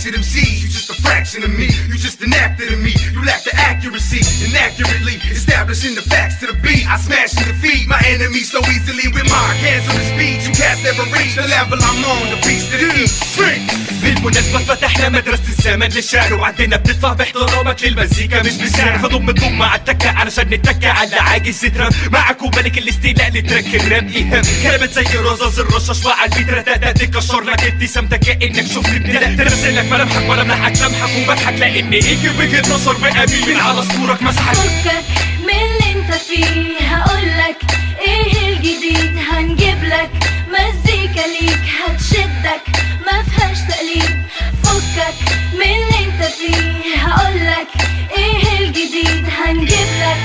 ratchet MCs. You just a fraction of me. You just an actor to me. You lack the accuracy. Inaccurately establishing the facts to the beat. I smash and defeat my enemies so easily with my hands on the speed. You cats never reach the level I'm on. The beast of the east. Strength. بالمناسبة فتحنا مدرسة الزمن للشعر وعدينا بتدفع باحترامك للمزيكا مش بالسعر فضم الضم مع التكة علشان نتكة على عاجز تراب معك وملك الاستيلاء لترك الراب ايهام كلمات زي رصاص الرشاش مع البيت رتاتا تكشر لك ابتسامتك كأنك شفت ابتلاء ترسل لك ملامحك ولا ملحك لمحك وبضحك لان ايجي وجهة نظر بأمين على صدورك مسحك فكك من اللي انت فيه هقولك ايه الجديد هنجيبلك مزيكا ليك هتشدك ما فيهاش تقليد فكك من اللي انت فيه هقولك ايه الجديد هنجيبلك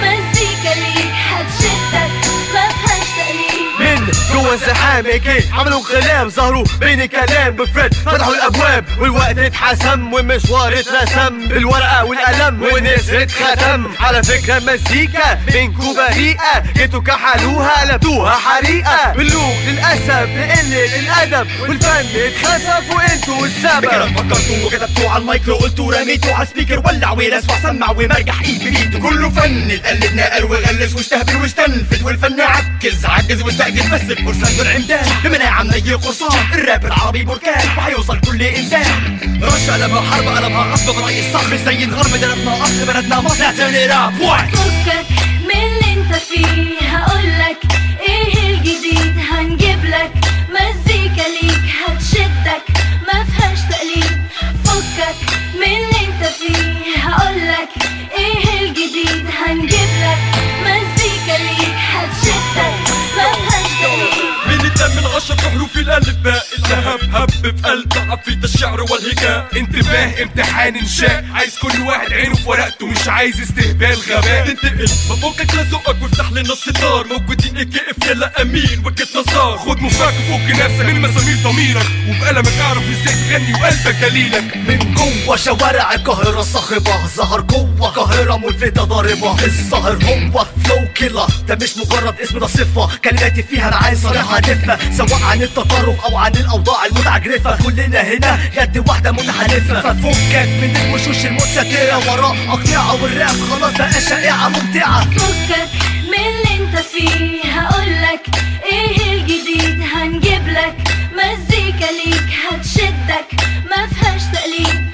مزيكا ليك هتشدك ما فيهاش تقليد من جوا الزحام كي عملوا انقلاب ظهروا بين كلام بفرد فتحوا الابواب والوقت اتحسم والمشوار اترسم بالورقه والقلم والنسر اتختم على فكره المزيكا منكو بريئه جيتوا كحلوها قلبتوها حريقه باللوغ للاسف لقله الادب والفن اتخسف وانتوا السبب بكلام فكرتوا وكتبتوا على المايكرو قلتوا رميتوا على السبيكر ولع واسمع سمع ومرجح ايد بايد كله فن اتقلد نقل وغلس واستهبل واستنفد والفن عكز عجز واستعجز بس الفرسان دول عمدان بمناعة مني قرصان الراب العربي بركان وهيوصل كل انسان رش قلبها حرب قلبها غصب برأي الصخر زي الغرب دربنا اصل بلدنا مصر تاني راب واحد فكك من اللي انت فيه هقولك ايه الجديد هنجيبلك مزيكا ليك هتشدك ما فيهاش تقليد فكك من اللي انت فيه هقولك ايه الجديد هنجيبلك مزيكا ليك هتشدك ما فيهاش تقليد من الدم من عشر حروف الالف باء الذهب هب في قلب ضعف في الشعر والهجاء انتباه امتحان انشاء عايز كل واحد عينه في ورقته مش عايز استهبال غباء تنتقل بفكك لذوقك وافتح لنا الستار موجودين اكف يلا امين وجهة نظار خد مفاك وفك نفسك من مسامير ضميرك وبقلمك اعرف ازاي تغني وقلبك دليلك من جوه شوارع القاهرة الصاخبة ظهر جوه قاهرة ملفتة ضاربة الظاهر هو فلو كيلر ده مش مجرد اسم ده صفة كلماتي فيها معاني صريحة هادفة سواء عن التطرف أو عن الأوضاع المتعجرفة كلنا هنا يد واحدة متحالفة ففكك من الوشوش المتسترة وراء أقنعة والراب خلاص بقى شائعة ممتعة فكك من اللي انت فيه هقولك ايه الجديد هنجيبلك مزيكا ليك هتشدك ما فيهاش تقليد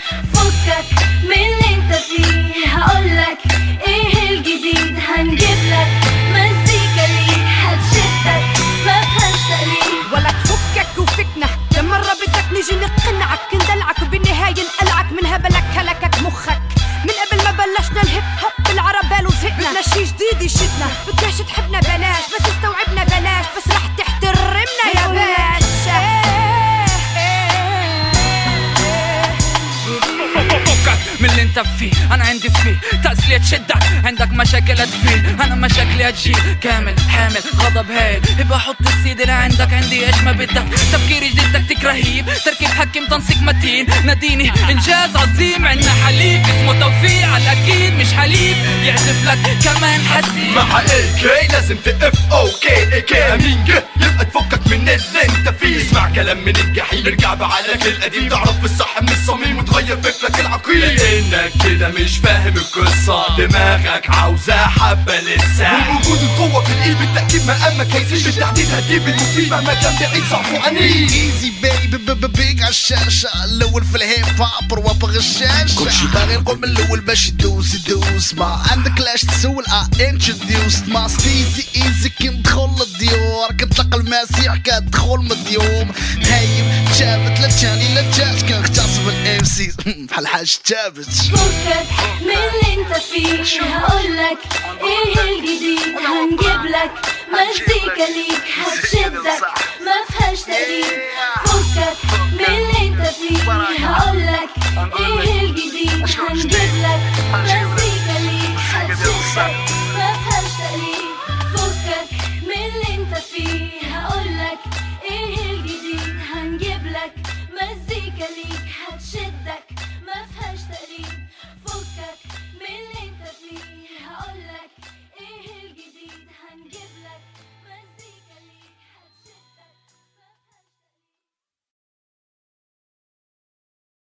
فكك من اللي انت فيه هقولك ايه الجديد هنجيبلك مزيكا ليك هتشدك ما فيهاش تقليد ولا تفكك وفكنا كم مرة بدك نيجي نقنعك ندلعك وبالنهاية نقلعك من هبلك هلكك مخك من قبل ما بلشنا الهيب هوب بالعربال وزهقنا بدنا شي جديد يشدنا بدكش تحبنا بلاش بس تستوعبنا بلاش بس رح تحترمنا يا باشا فكك من اللي انت فيه انا عندي فيه تسلية شدك عندك مشاكل تفيد انا مشاكلي هتجي كامل حامل غضب هايل يبقى حط السيد اللي عندك عندي ايش ما بدك تفكيري جديد تكتيك رهيب تركيب حكم تنسيق متين ناديني انجاز عظيم عندنا حليب اسمه توفيق على الاكيد مش حليب يعزف لك كمان حسيب مع الكي لازم تقف اوكي اي كي امين جه يبقى تفكك من اللي انت فيه اسمع كلام من الجحيم ارجع بعقلك القديم تعرف الصح من الصميم وتغير فكرك العقيم لانك كده مش فاهم القصه دماغك عاوزة حبه لسه وجود القوه في الايد بالتاكيد مقامك هيزيد بالتحديد هتجيب المفيد مهما كان بعيد صعب وعنيد ايزي بيبي بيج على الشاشة الأول في الهيب هوب رواب غشاشة كل شي باغي نقول من الأول باش يدوس يدوس ما عندك لاش تسول اه انتروديوس ما ستيزي ايزي كي ندخل الديور كتلقى المسيح كتدخل مديوم هايم جابت لا تشاني لا جاش كنغتصب الام سي بحال حاج تابت فكك من اللي انت فيه هقولك ايه الجديد هنجيبلك مزيكا ليك هتشدك ما فيهاش تقليد فكك من اللي انت فيه هقولك ايه الجديد هنجيبلك مزيكا